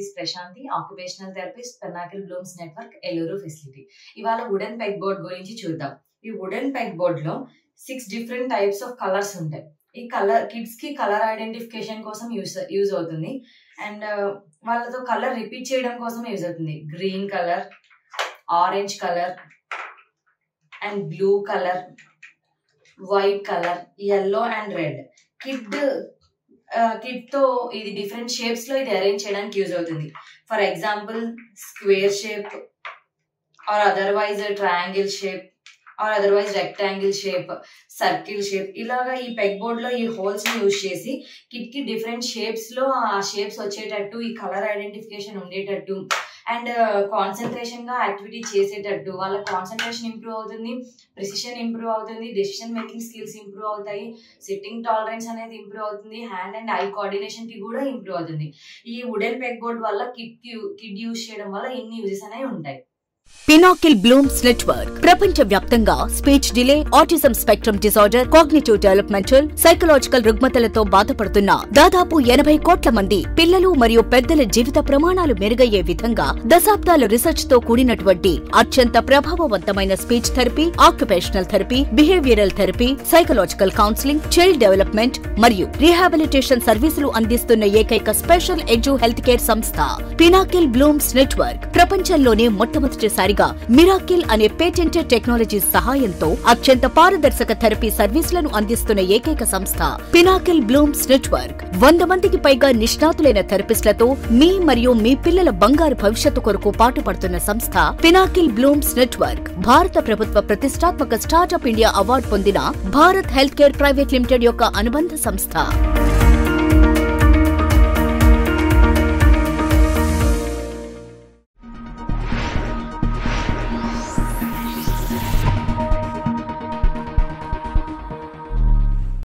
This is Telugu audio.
is Prashanti occupational therapist Pinnacle Blooms Network Eluru facility ఇవాళ వుడెన్ పెగ్ బోర్డ్ గురించి చూద్దాం ఈ వుడెన్ పెగ్ బోర్డ్ లో six different types of colours ఉంటాయి ఈ కలర్ కిడ్స్ కి కలర్ ఐడెంటిఫికేషన్ కోసం యూస్ యూజ్ అవుతుంది అండ్ వాళ్ళతో కలర్ రిపీట్ చేయడం కోసం యూజ్ అవుతుంది green colour orange colour and blue colour white colour yellow and red kid kid తో ఇది డిఫరెంట్ షేప్స్ లో ఇది అరేంజ్ చేయడానికి యూజ్ అవుతుంది for example square shape or otherwise triangle shape or otherwise rectangle shape circle shape ఇలాగా ఈ పెగ్ బోర్డ్ లో ఈ హోల్స్ ని యూజ్ చేసి కిడ్ కి డిఫరెంట్ షేప్స్ లో ఆ షేప్స్ వచ్చేటట్టు ఈ కలర్ ఐడెంటిఫికేషన్ ఉండేటట్టు అండ్ కాన్సన్ట్రేషన్ గా యాక్టివిటీ చేసేటట్టు వాళ్ళ కాన్సన్ట్రేషన్ ఇంప్రూవ్ అవుతుంది ప్రిసిషన్ ఇంప్రూవ్ అవుతుంది డెసిషన్ మేకింగ్ స్కిల్స్ ఇంప్రూవ్ అవుతాయి సిట్టింగ్ టాలరెన్స్ అనేది ఇంప్రూవ్ అవుతుంది హ్యాండ్ అండ్ ఐ కోఆర్డినేషన్ కి కూడా ఇంప్రూవ్ అవుతుంది ఈ వుడెన్ పెగ్ బోర్డ్ వల్ల కిడ్ కిడ్ యూజ్ చేయడం వల్ల ఇన్ని యూజెస్ అనేవి ఉంటాయి పినాకిల్ బ్లూమ్స్ నెట్వర్క్ ప్రపంచ వ్యాప్తంగా speech delay autism spectrum disorder cognitive developmental psychological రుగ్మతలతో బాధపడుతున్న దాదాపు ఎనభై కోట్ల మంది పిల్లలు మరియు పెద్దల జీవిత ప్రమాణాలు మెరుగయ్యే విధంగా దశాబ్దాల రీసెర్చ్ తో కూడినటువంటి అత్యంత ప్రభావవంతమైన speech therapy occupational therapy behavioural therapy psychological counselling child development మరియు రీహాబిలిటేషన్ సర్వీసులు అందిస్తున్న ఏకైక స్పెషల్ ఎడ్యు హెల్త్ కేర్ సంస్థ పినాకిల్ బ్లూమ్స్ నెట్వర్క్ ప్రపంచంలోనే మొట్టమొదటిసారిగా మిరాకిల్ అనే పేటెంటెడ్ టెక్నాలజీ సహాయంతో అత్యంత పారదర్శక థెరపీ సర్వీసులను అందిస్తున్న ఏకైక సంస్థ పినాకిల్ బ్లూమ్స్ నెట్వర్క్ వంద మందికి పైగా నిష్ణాతులైన థెరపిస్టులతో మీ మరియు మీ పిల్లల బంగారు భవిష్యత్తు కొరకు పాటుపడుతున్న సంస్థ పినాకిల్ బ్లూమ్స్ నెట్వర్క్ భారత ప్రభుత్వ ప్రతిష్టాత్మక స్టార్టప్ ఇండియా అవార్డు పొందిన Bharat health care private limited యొక్క అనుబంధ సంస్థ